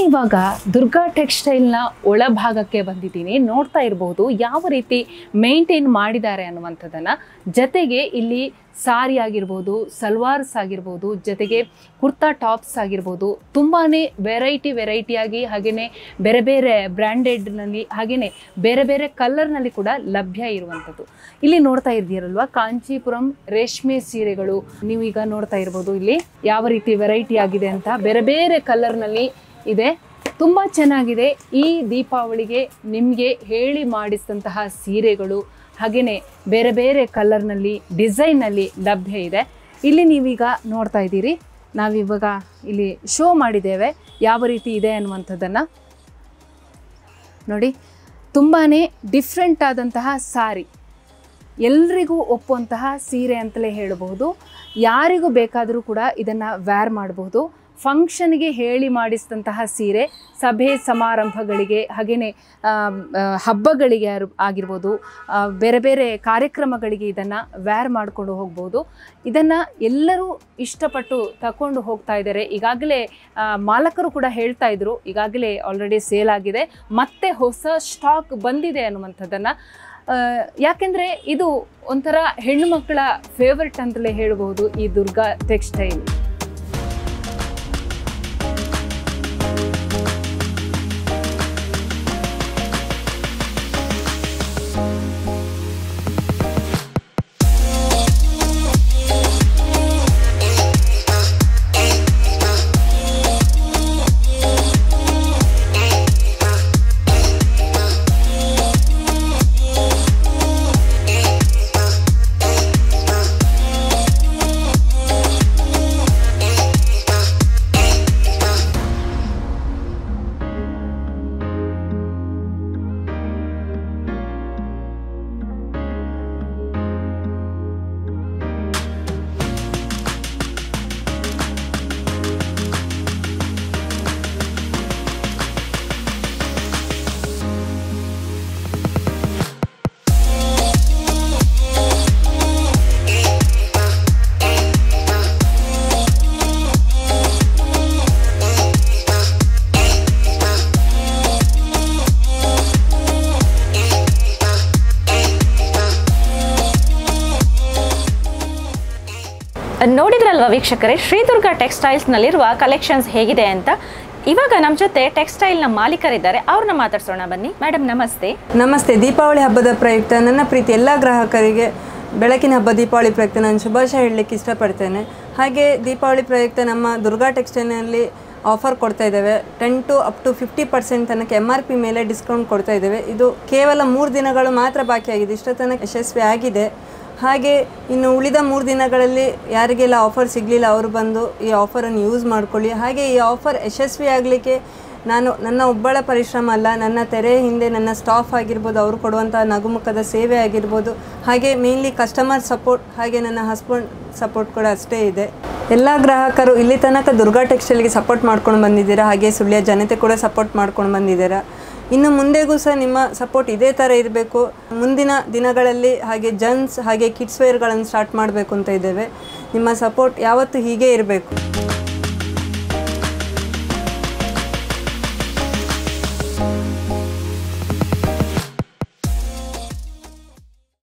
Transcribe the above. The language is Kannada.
ನಾನಿವಾಗ ದುರ್ಗಾ ಟೆಕ್ಸ್ಟೈಲ್ನ ಒಳಭಾಗಕ್ಕೆ ಬಂದಿದ್ದೀನಿ ನೋಡ್ತಾ ಇರಬಹುದು ಯಾವ ರೀತಿ ಮೇಂಟೈನ್ ಮಾಡಿದ್ದಾರೆ ಅನ್ನುವಂಥದ್ದನ್ನು ಜೊತೆಗೆ ಇಲ್ಲಿ ಸಾರಿ ಆಗಿರ್ಬೋದು ಸಲ್ವಾರ್ಸ್ ಆಗಿರ್ಬೋದು ಜೊತೆಗೆ ಕುರ್ತಾ ಟಾಪ್ಸ್ ಆಗಿರ್ಬೋದು ತುಂಬಾ ವೆರೈಟಿ ವೆರೈಟಿಯಾಗಿ ಹಾಗೆಯೇ ಬೇರೆ ಬೇರೆ ಬ್ರ್ಯಾಂಡೆಡ್ನಲ್ಲಿ ಹಾಗೆಯೇ ಬೇರೆ ಬೇರೆ ಕಲರ್ನಲ್ಲಿ ಕೂಡ ಲಭ್ಯ ಇರುವಂಥದ್ದು ಇಲ್ಲಿ ನೋಡ್ತಾ ಇದ್ದೀರಲ್ವ ಕಾಂಚೀಪುರಂ ರೇಷ್ಮೆ ಸೀರೆಗಳು ನೀವೀಗ ನೋಡ್ತಾ ಇರ್ಬೋದು ಇಲ್ಲಿ ಯಾವ ರೀತಿ ವೆರೈಟಿ ಆಗಿದೆ ಅಂತ ಬೇರೆ ಬೇರೆ ಕಲರ್ನಲ್ಲಿ ಇದೆ ತುಂಬ ಚೆನ್ನಾಗಿದೆ ಈ ದೀಪಾವಳಿಗೆ ನಿಮಗೆ ಹೇಳಿ ಮಾಡಿಸಿದಂತಹ ಸೀರೆಗಳು ಹಾಗೆಯೇ ಬೇರೆ ಬೇರೆ ಕಲರ್ನಲ್ಲಿ ಡಿಸೈನ್ನಲ್ಲಿ ಲಭ್ಯ ಇದೆ ಇಲ್ಲಿ ನೀವೀಗ ನೋಡ್ತಾ ಇದ್ದೀರಿ ನಾವಿವಾಗ ಇಲ್ಲಿ ಶೋ ಮಾಡಿದ್ದೇವೆ ಯಾವ ರೀತಿ ಇದೆ ಅನ್ನುವಂಥದ್ದನ್ನು ನೋಡಿ ತುಂಬಾ ಡಿಫ್ರೆಂಟ್ ಆದಂತಹ ಸಾರಿ ಎಲ್ರಿಗೂ ಒಪ್ಪುವಂತಹ ಸೀರೆ ಅಂತಲೇ ಹೇಳಬಹುದು ಯಾರಿಗೂ ಬೇಕಾದರೂ ಕೂಡ ಇದನ್ನು ವ್ಯಾರ್ ಮಾಡಬಹುದು ಫಂಕ್ಷನ್ಗೆ ಹೇಳಿ ಮಾಡಿಸಿದಂತಹ ಸೀರೆ ಸಭೆ ಸಮಾರಂಭಗಳಿಗೆ ಹಾಗೆಯೇ ಹಬ್ಬಗಳಿಗೆ ಆರ್- ಆಗಿರ್ಬೋದು ಆ, ಬೇರೆ ಬೇರೆ ಕಾರ್ಯಕ್ರಮಗಳಿಗೆ ಇದನ್ನು ವ್ಯಾರ್ ಮಾಡಿಕೊಂಡು ಹೋಗ್ಬೋದು ಇದನ್ನು ಎಲ್ಲರೂ ಇಷ್ಟಪಟ್ಟು ತಗೊಂಡು ಹೋಗ್ತಾ ಇದ್ದಾರೆ ಈಗಾಗಲೇ ಆ, ಮಾಲಕರು ಕೂಡ ಹೇಳ್ತಾ ಇದ್ರು ಈಗಾಗಲೇ ಆಲ್ರೆಡಿ ಸೇಲ್ ಆಗಿದೆ ಮತ್ತೆ ಹೊಸ ಸ್ಟಾಕ್ ಬಂದಿದೆ ಅನ್ನುವಂಥದ್ದನ್ನು ಯಾಕೆಂದರೆ ಇದು ಒಂಥರ ಹೆಣ್ಣು ಮಕ್ಕಳ ಫೇವ್ರೆಟ್ ಅಂತಲೇ ಹೇಳಬಹುದು ಈ ದುರ್ಗಾ ಟೆಕ್ಸ್ಟೈಲ್ ನೋಡಿದ್ರಲ್ವ ವೀಕ್ಷಕರೇ ಶ್ರೀದುರ್ಗ ಟೆಕ್ಸ್ಟೈಲ್ಸ್ನಲ್ಲಿರುವ ಕಲೆಕ್ಷನ್ಸ್ ಹೇಗಿದೆ ಅಂತ ಇವಾಗ ನಮ್ಮ ಜೊತೆ ಟೆಕ್ಸ್ಟೈಲ್ನ ಮಾಲೀಕರಿದ್ದಾರೆ ಅವ್ರನ್ನ ಮಾತಾಡ್ಸೋಣ ಬನ್ನಿ ಮೇಡಮ್ ನಮಸ್ತೆ ನಮಸ್ತೆ ದೀಪಾವಳಿ ಹಬ್ಬದ ಪ್ರಯುಕ್ತ ನನ್ನ ಪ್ರೀತಿ ಎಲ್ಲ ಗ್ರಾಹಕರಿಗೆ ಬೆಳಕಿನ ಹಬ್ಬ ದೀಪಾವಳಿ ಪ್ರಯುಕ್ತ ನಾನು ಶುಭಾಶಯ ಹೇಳಲಿಕ್ಕೆ ಇಷ್ಟಪಡ್ತೇನೆ ಹಾಗೆ ದೀಪಾವಳಿ ಪ್ರಯುಕ್ತ ನಮ್ಮ ದುರ್ಗಾ ಟೆಕ್ಸ್ಟೈಲ್ನಲ್ಲಿ ಆಫರ್ ಕೊಡ್ತಾ ಇದ್ದೇವೆ ten to up to fifty percent ತನಕ ಎಮ್ ಆರ್ ಪಿ ಮೇಲೆ ಡಿಸ್ಕೌಂಟ್ ಕೊಡ್ತಾ ಇದ್ದೇವೆ ಇದು ಕೇವಲ ಮೂರು ದಿನಗಳು ಮಾತ್ರ ಬಾಕಿಯಾಗಿದೆ ಇಷ್ಟ ತನಕ ಯಶಸ್ವಿ ಆಗಿದೆ ಹಾಗೆ ಇನ್ನು ಉಳಿದ ಮೂರು ದಿನಗಳಲ್ಲಿ ಯಾರಿಗೆಲ್ಲ ಆಫರ್ ಸಿಗಲಿಲ್ಲ ಅವರು ಬಂದು ಈ ಆಫರನ್ನು ಯೂಸ್ ಮಾಡ್ಕೊಳ್ಳಿ ಹಾಗೆ ಈ ಆಫರ್ ಯಶಸ್ವಿ ಆಗಲಿಕ್ಕೆ ನಾನು ನನ್ನ ಒಬ್ಬಳ ಪರಿಶ್ರಮ ಅಲ್ಲ ನನ್ನ ತೆರೆ ಹಿಂದೆ ನನ್ನ ಸ್ಟಾಫ್ ಆಗಿರ್ಬೋದು ಅವರು ಕೊಡುವಂಥ ನಗುಮುಖದ ಸೇವೆ ಆಗಿರ್ಬೋದು ಹಾಗೆ ಮೇನ್ಲಿ ಕಸ್ಟಮರ್ ಸಪೋರ್ಟ್ ಹಾಗೆ ನನ್ನ ಹಸ್ಬೆಂಡ್ ಸಪೋರ್ಟ್ ಕೂಡ ಅಷ್ಟೇ ಇದೆ ಎಲ್ಲ ಗ್ರಾಹಕರು ಇಲ್ಲಿ ತನಕ ದುರ್ಗಾ ಟೆಕ್ಸ್ಟೈಲ್ಗೆ ಸಪೋರ್ಟ್ ಮಾಡ್ಕೊಂಡು ಬಂದಿದ್ದೀರಾ ಹಾಗೆ ಸುಳ್ಯ ಜನತೆ ಕೂಡ ಸಪೋರ್ಟ್ ಮಾಡ್ಕೊಂಡು ಬಂದಿದ್ದೀರಾ ಇನ್ನು ಮುಂದೆಗೂ ಸಹ ನಿಮ್ಮ ಸಪೋರ್ಟ್ ಇದೇ ಥರ ಇರಬೇಕು ಮುಂದಿನ ದಿನಗಳಲ್ಲಿ ಹಾಗೆ ಜನ್ಸ್ ಹಾಗೆ ಕಿಡ್ಸ್ ವೇರ್ಗಳನ್ನು ಸ್ಟಾರ್ಟ್ ಮಾಡಬೇಕು ಅಂತ ಇದ್ದೇವೆ ನಿಮ್ಮ ಸಪೋರ್ಟ್ ಯಾವತ್ತೂ ಹೀಗೆ ಇರಬೇಕು